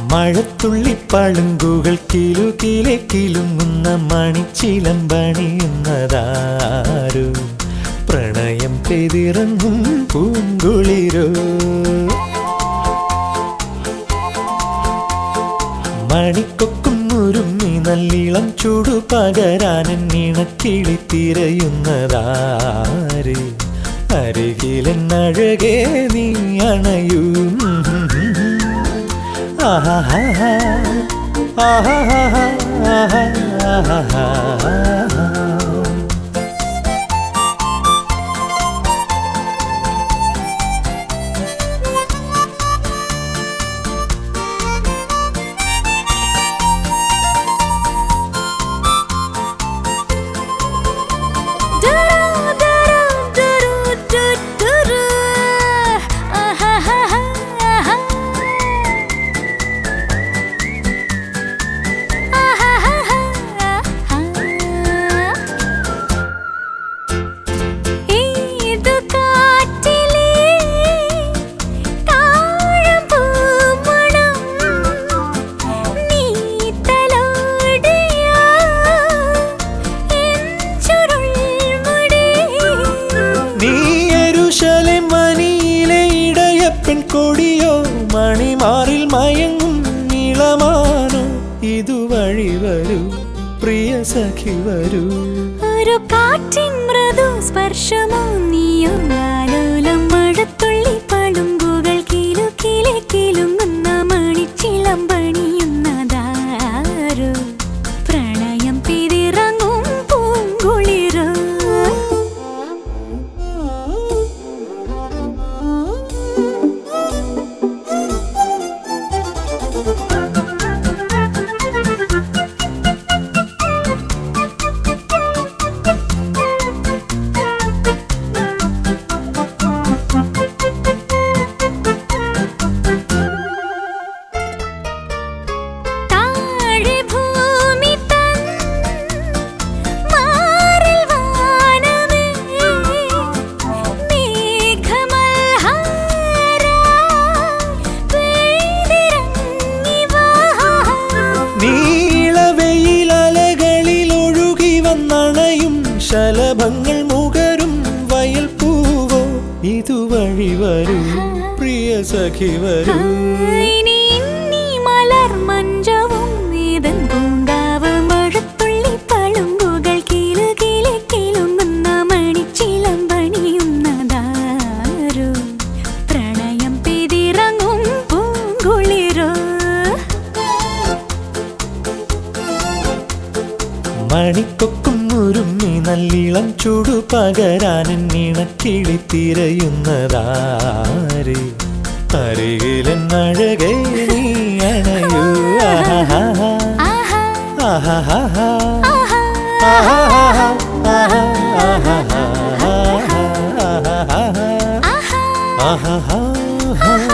മഴത്തുള്ളി പളുങ്കുകൾ കിലു കിലെ കിലുങ്ങുന്ന മണിച്ചിലമ്പണിയുന്നതാരു പ്രണയം പെതിറങ്ങും പൂങ്കുളിരോ മണിക്കൊക്കും ഉരുമ്മി നല്ലിളം ചൂടു പകരാനൻ ഇണക്കിളി തിരയുന്നതാര് അരികിലെന്നഴകേ നീ അണയൂ ആഹാ ആഹാ ആഹാ ദുരു ദുരു ദുരു ദു ദുരു ആഹാഹാഹാ ആഹാഹാഹാ ഏതു കാറ്റിലേ താഴമ്പൂമണം നീ തലോടിയ എൻ ചുരുൾമുടി നീ യരുശലേം മനിയിലെ ഇടയപ്പൻ കൊടിയോ മണിമാറിൽ മയങ്ങും നീളമാനോ ഇതുവഴി വരൂ പ്രിയ സഖി വരൂ ഒരു കാറ്റിൻ മൃദു സ്പർശമോ നീയോ ആലോലം മഴത്തുള്ളി പളുങ്കുകൾ കിലു കിലെ കിലുങ്ങുന്ന മണിച്ചിലം പണിയുന്നതാരോ പ്രണയം പിതിറങ്ങും പൂങ്കുളിരോ താഴെ ഭൂമി തൻ മാറിൽ വാനമേ മേഘമൽഹാര പെയ്തിറങ്ങി വാ നീളവെയിലലകളിൽ ഒഴുകി വന്നണയും ശലഭങ്ങൾ മുകരും വയൽ പൂവോ ഇതുവഴി വരൂ പ്രിയ സഖി വരൂ ഇനി ഇന്നി മലർ മഞ്ചവും വേദൻ പൂങ്കാവ് മഴത്തുള്ളി പളുങ്കുകൾ കീലു കീലെ കിലുങ്ങുന്ന മണിച്ചിലം പണിയുന്നതാരോ പ്രണയം പെതിറങ്ങും പൂങ്കുളിരോ മണിക്കൊക്കും ഉരുമ്മി നല്ലിളം ചൂടു പകരാനൻ ഇണക്കിളി തിരയുന്നതാര് അരികിലെന്നഴകേ നീ അണയൂ ആഹാ ആഹാ ആഹാ ആഹാ ആഹാ ആഹാ ആഹാ ആഹാ